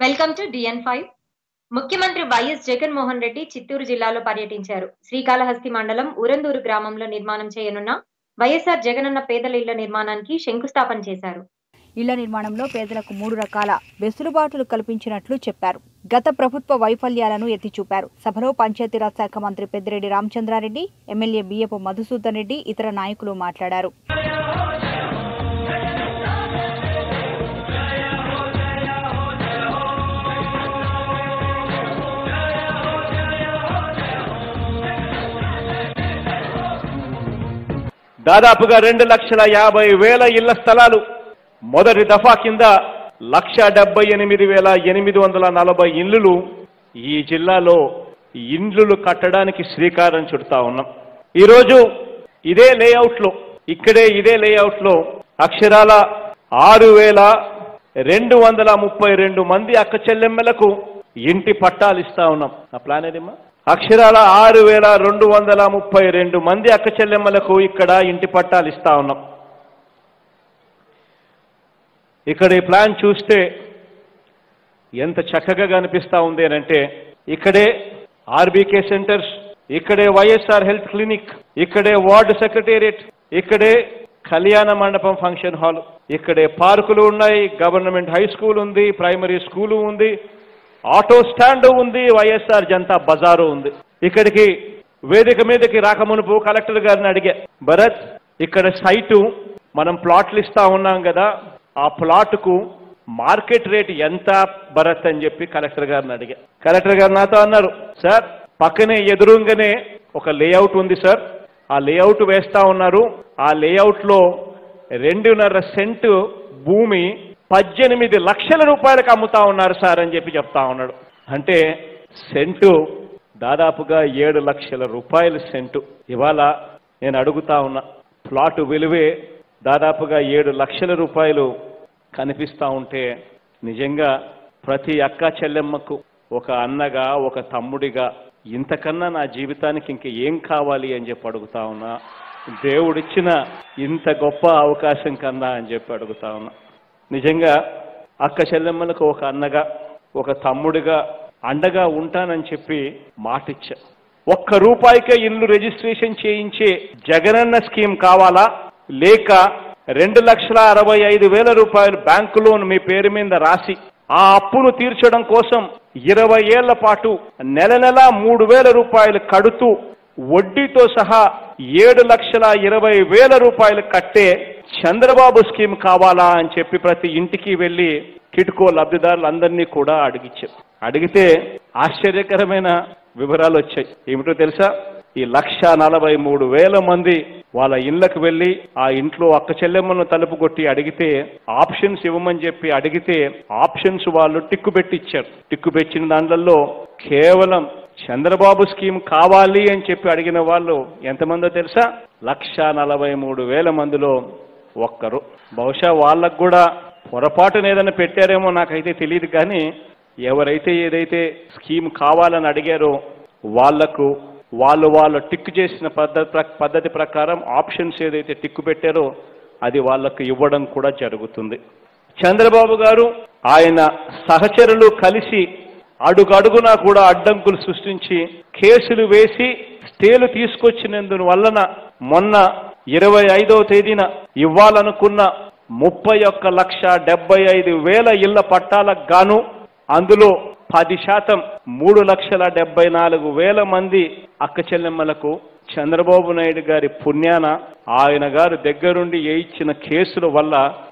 welcome to DN five ముఖ్యమంత్రి YS Jaganmohan Reddy Chittoor జిల్లాలో పర్యటించారు శ్రీకాళహస్తి మండలం ఉరందూరు గ్రామంలో నిర్మాణం చేయనున్న వైఎస్ఆర్ జగనన్న పేదల ఇళ్ల నిర్మాణానికి శంకుస్థాపన చేశారు ఇళ్ల నిర్మాణంలో పేదలకు మూడు రకాల వెసులుబాటులు కల్పించినట్లు చెప్పారు గత ప్రభుత్వ వైఫల్యాలను ఎత్తిచూపారు సభలో పంచాయతీరాజ్ శాఖ మంత్రి పెద్దిరెడ్డి రామచంద్రారెడ్డి ఎమ్మెల్యే బియ్యపు మధుసూదన్ రెడ్డి ఇతర నాయకులు మాట్లాడారు దాదాపుగా రెండు లక్షల యాభై వేల ఇళ్ల స్థలాలు మొదటి దఫా కింద లక్ష డెబ్బై ఎనిమిది వేల ఎనిమిది వందల నలభై ఇళ్లు ఈ జిల్లాలో ఇండ్లు కట్టడానికి శ్రీకారం చుడతా ఉన్నాం ఈరోజు ఇదే లేఅవుట్లో ఇక్కడే ఇదే లేఅవుట్లో అక్షరాల ఆరు వేల రెండు వందల ముప్పై రెండు మంది అక్క చెల్లెమ్మలకు ఇంటి పట్టాలు ఇస్తా ఉన్నాం ఆ ప్లాన్ ఏదమ్మా అక్షరాల ఆరు వేల రెండు వందల ముప్పై రెండు మంది అక్క చెల్లెమ్మలకు ఇక్కడ ఇంటి పట్టాలు ఇస్తా ఉన్నాం ఇక్కడ ఈ ప్లాన్ చూస్తే ఎంత చక్కగా కనిపిస్తా ఉంది అని అంటే ఇక్కడే ఆర్బీకే సెంటర్స్ ఇక్కడే వైఎస్ఆర్ హెల్త్ క్లినిక్ ఇక్కడే వార్డు సెక్రటేరియట్ ఇక్కడే కళ్యాణ మండపం ఫంక్షన్ హాల్ ఇక్కడే పార్కులు ఉన్నాయి గవర్నమెంట్ హై స్కూల్ ఉంది ప్రైమరీ స్కూలు ఉంది ఆటో స్టాండ్ ఉంది వైఎస్ఆర్ జనతా బజారు ఉంది ఇక్కడికి వేదిక మీదకి రాకమునుపు కలెక్టర్ గారిని అడిగా భరత్ ఇక్కడ సైటు మనం ప్లాట్లు ఇస్తా ఉన్నాం కదా ఆ ప్లాట్కు మార్కెట్ రేట్ ఎంత భరత్ అని చెప్పి కలెక్టర్ గారిని అడిగా కలెక్టర్ గారు నాతో అన్నారు సార్ పక్కనే ఎదురుగానే ఒక లేఅవుట్ ఉంది సార్ ఆ లేఅవుట్ వేస్తా ఉన్నారు ఆ లేఅవుట్ లో రెండున్నర సెంటు భూమి పద్దెనిమిది లక్షల రూపాయలకు అమ్ముతా ఉన్నారు సార్ అని చెప్పి చెప్తా ఉన్నాడు అంటే సెంటు దాదాపుగా ఏడు లక్షల రూపాయల సెంటు ఇవాళ నేను అడుగుతా ఉన్నా ప్లాట్ విలువే దాదాపుగా ఏడు లక్షల రూపాయలు కనిపిస్తా ఉంటే నిజంగా ప్రతి అక్క చెల్లెమ్మకు ఒక అన్నగా ఒక తమ్ముడిగా ఇంతకన్నా నా జీవితానికి ఇంక ఏం కావాలి అని చెప్పి అడుగుతా ఉన్నా దేవుడిచ్చిన ఇంత గొప్ప అవకాశం కన్నా అని చెప్పి అడుగుతా ఉన్నా నిజంగా అక్క చెల్లెమ్మలకు ఒక అన్నగా ఒక తమ్ముడిగా అండగా ఉంటానని చెప్పి మాటిచ్చా ఒక్క రూపాయికే ఇల్లు రిజిస్ట్రేషన్ చేయించే జగనన్న స్కీమ్ కావాలా లేక రెండు లక్షల అరవై ఐదు వేల రూపాయలు బ్యాంకు లోన్ మీ పేరు మీద రాసి ఆ అప్పును తీర్చడం కోసం ఇరవై ఏళ్ల పాటు నెల నెల మూడు వేల రూపాయలు కడుతూ వడ్డీతో సహా ఏడు లక్షల ఇరవై వేల రూపాయలు కట్టే చంద్రబాబు స్కీమ్ కావాలా అని చెప్పి ప్రతి ఇంటికి వెళ్లి కిటుకో లబ్ధిదారులందరినీ కూడా అడిగిచ్చారు అడిగితే ఆశ్చర్యకరమైన వివరాలు వచ్చాయి ఏమిటో తెలుసా ఈ లక్ష నలభై మూడు వేల మంది వాళ్ళ ఇళ్లకు వెళ్లి ఆ ఇంట్లో అక్క చెల్లెమ్మను తలుపు కొట్టి అడిగితే ఆప్షన్స్ ఇవ్వమని చెప్పి అడిగితే ఆప్షన్స్ వాళ్ళు టిక్కు పెట్టి ఇచ్చారు టిక్కు పెట్టిన దాంట్లో కేవలం చంద్రబాబు స్కీమ్ కావాలి అని చెప్పి అడిగిన వాళ్ళు ఎంతమందో తెలుసా లక్ష నలభై మూడు వేల మందిలో ఒక్కరు బహుశా వాళ్ళకు కూడా పొరపాటున ఏదైనా పెట్టారేమో నాకైతే తెలియదు కానీ ఎవరైతే ఏదైతే స్కీమ్ కావాలని అడిగారో వాళ్లకు వాళ్ళు వాళ్ళు టిక్ చేసిన పద్ధతి ప్ర- పద్ధతి ప్రకారం ఆప్షన్స్ ఏదైతే టిక్కు పెట్టారో అది వాళ్ళకు ఇవ్వడం కూడా జరుగుతుంది చంద్రబాబు గారు ఆయన సహచరులు కలిసి అడుగడుగునా కూడా అడ్డంకులు సృష్టించి కేసులు వేసి స్టేలు తీసుకొచ్చినందు వలన మొన్న ఇరవై ఐదవ తేదీన ఇవ్వాలనుకున్న ముప్పై ఒక్క లక్ష డెబ్బై ఐదు వేల ఇళ్ల పట్టాలకు గాను అందులో పది శాతం మూడు లక్షల డెబ్బై నాలుగు వేల మంది అక్క చెల్లెమ్మలకు చంద్రబాబు నాయుడు గారి పుణ్యాన ఆయన గారు దగ్గరుండి ఏ ఇచ్చిన కేసుల వల్ల